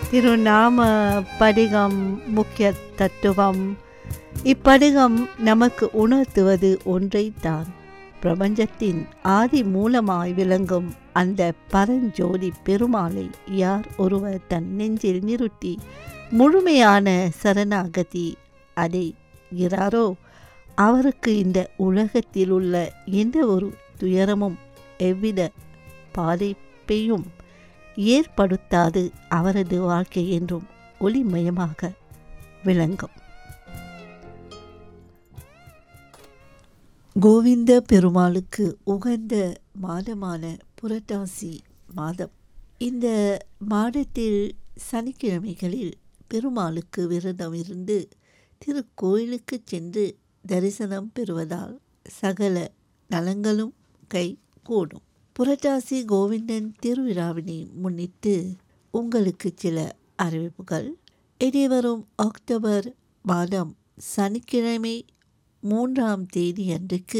திருநாம படிகம் முக்கிய தத்துவம் இப்படிகம் நமக்கு உணர்த்துவது ஒன்றைத்தான் பிரபஞ்சத்தின் ஆதி மூலமாய் விளங்கும் அந்த பரஞ்சோதி பெருமாளை யார் ஒருவர் தன் நெஞ்சில் நிறுத்தி முழுமையான சரணாகதி அடைகிறாரோ அவருக்கு இந்த உலகத்தில் உள்ள எந்த ஒரு துயரமும் எவ்வித பாதிப்பையும் ஏற்படுத்தாது அவரது வாழ்க்கை என்றும் ஒளிமயமாக விளங்கும் கோவிந்த பெருமாளுக்கு உகந்த மாதமான புரட்டாசி மாதம் இந்த மாதத்தில் சனிக்கிழமைகளில் பெருமாளுக்கு விரதம் இருந்து திருக்கோயிலுக்கு சென்று தரிசனம் பெறுவதால் சகல நலங்களும் கை கூடும் புரட்டாசி கோவிந்தன் திருவிழாவினை முன்னிட்டு உங்களுக்கு சில அறிவிப்புகள் இனிவரும் அக்டோபர் மாதம் சனிக்கிழமை மூன்றாம் தேதி அன்றைக்கு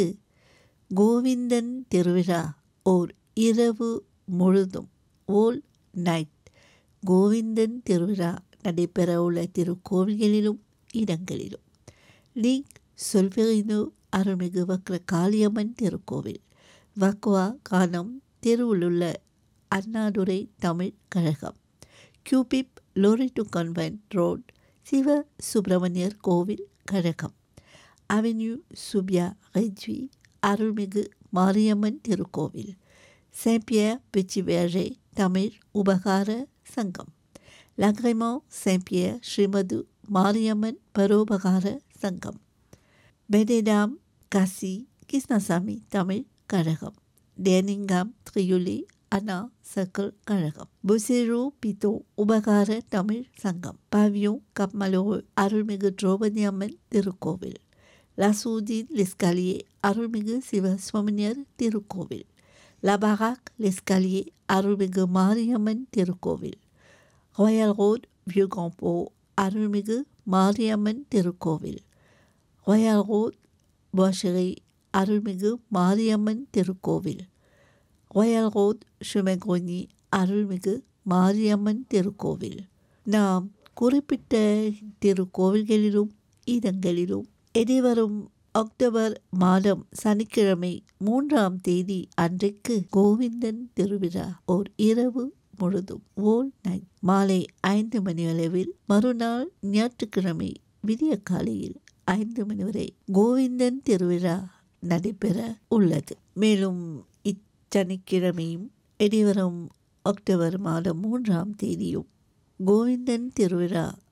கோவிந்தன் திருவிழா ஓர் இரவு முழுதும் ஓல் நைட் கோவிந்தன் திருவிழா நடைபெற உள்ள திருக்கோவில்களிலும் இடங்களிலும் லிங்க் சொல்வெறினு அருள்மிகு வக்ர காளியம்மன் திருக்கோவில் வக்வா கானம் தெருவிலுள்ள அண்ணாதுரை தமிழ் கழகம் கியூபிப் Loretto convent road Siva Subramaniar கோவில் கழகம் அவென்யூ சுப்யா ரெஜ்வி அருள்மிகு மாரியம்மன் திருக்கோவில் சேம்பியர் பிச்சிவேழே தமிழ் உபகார சங்கம் லக்ரைமோ சேம்பியர் ஸ்ரீமது மாரியம்மன் பரோபகார சங்கம் பெடேடாம் காசி கிருஷ்ணசாமி தமிழ் கழகம் டேனிங்காம் த்ரியுலி அண்ணா சர்க்கிள் கழகம் புசேரு பித்தோ உபகார தமிழ் சங்கம் பாவியோ கப்மலோரு அருள்மிகு திரௌபதி அம்மன் திருக்கோவில் லசூதீன் லெஸ்காலியே அருள்மிகு சிவ சுவாமினியர் திருக்கோவில் லபாராக் லெஸ்காலியே அருள்மிகு மாரியம்மன் திருக்கோவில் ராயல் ரோட் வியூகாம்போ அருள்மிகு மாரியம்மன் திருக்கோவில் ராயல் ரோட் பாஷரை அருள்மிகு மாரியம்மன் திருக்கோவில் ராயல் ரோட் ஷுமெகோனி அருள்மிகு மாரியம்மன் திருக்கோவில் நாம் குறிப்பிட்ட திருக்கோவில்களிலும் இடங்களிலும் எதிர்வரும் அக்டோபர் மாதம் சனிக்கிழமை மூன்றாம் தேதி அன்றைக்கு கோவிந்தன் திருவிழா ஓர் இரவு முழுதும் ஓல் நைட் மாலை ஐந்து மணி அளவில் மறுநாள் ஞாயிற்றுக்கிழமை விடிய காலையில் ஐந்து மணி வரை கோவிந்தன் திருவிழா நடைபெற உள்ளது மேலும் இச்சனிக்கிழமையும் எதிர்வரும் அக்டோபர் மாதம் மூன்றாம் தேதியும் கோவிந்தன் திருவிழா